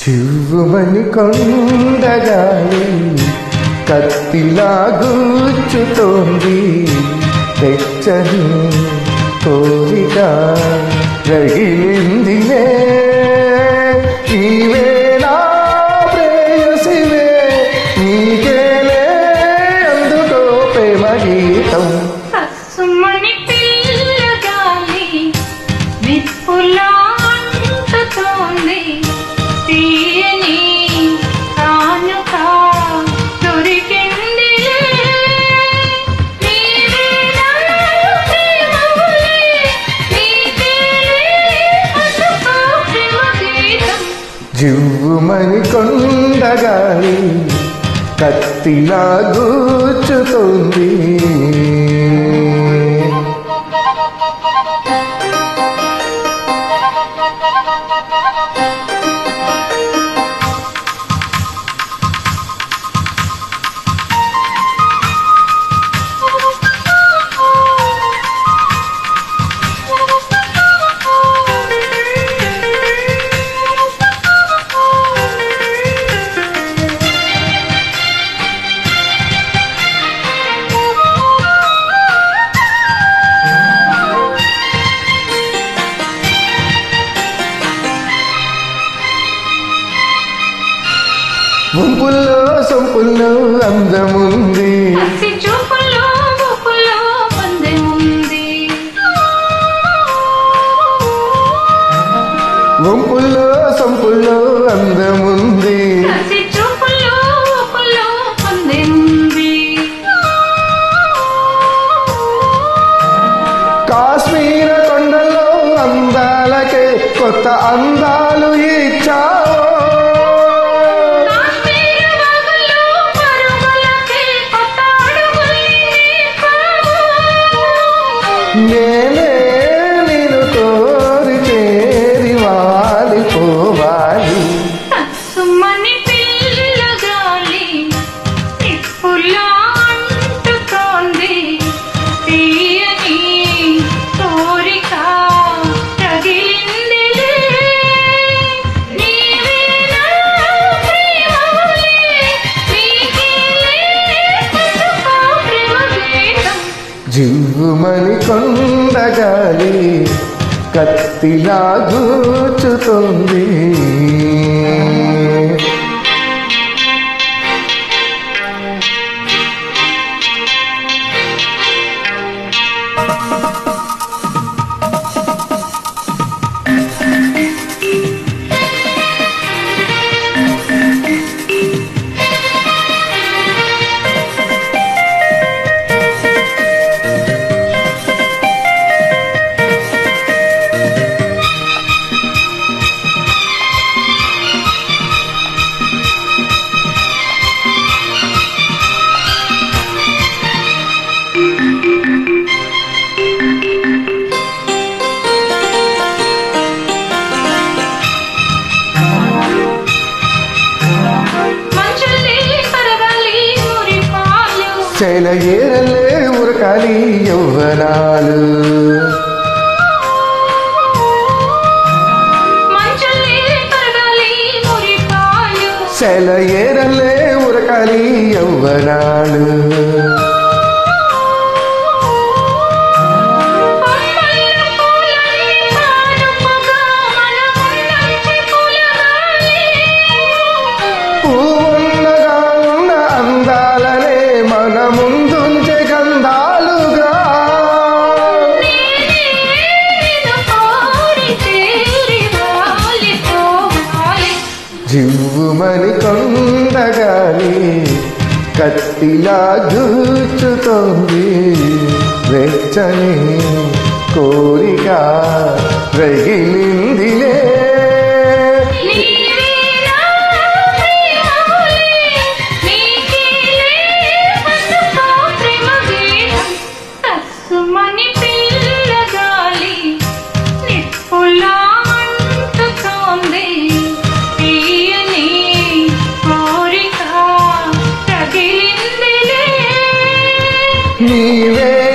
చివ్వుమని కొండగాలి కత్తిలా గూచుతోంది తెచ్చని కోరిక రగిలిందిలే నీవే నా ప్రేయసివే నీకేలే అందుకో ప్రేమ గీతం కసుమని పిల్లగాలి విప్పులా అంటుతోంది తీయని కానుక దొరికిందిలే నీవే నా ప్రేమవులే, నీకేలే అందుకో ప్రేమ గీతం. జివ్వుమని కొండగాలి కత్తిలా గూచుతోంది గుంపుల్లో సొంపుల్లో అందముంది పసి చూపుల్లో ఊపుల్లో పందెముంది. గుంపుల్లో సొంపుల్లో అందముంది పసి చూపుల్లో ఊపుల్లో పందెముంది. కాశ్మీర కొండల్లో అందాలకే కొత్త అందాలు ఇచ్చావు కాశ్మీర వాగుల్లో పరుగులకే కొత్త అడుగుల్ని నేర్పావు. నేనే నేను కోరి చేరి వాలిపోవాలి కసుమని పిల్లగాలి నిప్పులా అంటుతోంది. తీయని కోరిక రగిలిందిలే. నీవే నా ప్రేమవులే, నీకేలే అందుకో ప్రేమ గీతం. జివ్వుమని కొండగాలి కత్తిలా గూచుతోంది మంచుల్ని కరగాలి మురిపాలు శైల ఏరలే ఉరకాలి యౌవనాలు మంచుల్ని కరగాలి మురిపాలు శైల ఏరలే ఉరకాలి యౌవనాలు కొమ్మల పూలన్నీ కానుకగా మన ముందంచి పూలగాలి. పూవున్నగా ఉన్న అందాలనే మన ముందుంచే గంధాలుగా నేనే నిన్ను కోరి చేరి వాలిపోవాలి. జివ్వుమని కొండగాలి కత్తిలా దూచుతోంది వెచ్చని కోరిక రగిలిందిలే నీవే నా ప్రేమవులే, నీకేలే అందుకో ప్రేమ గీతం. కసుమని పిల్లగాలి నిప్పులా అంటుతోంది. తీయని కోరిక రగిలిందిలే. నీవే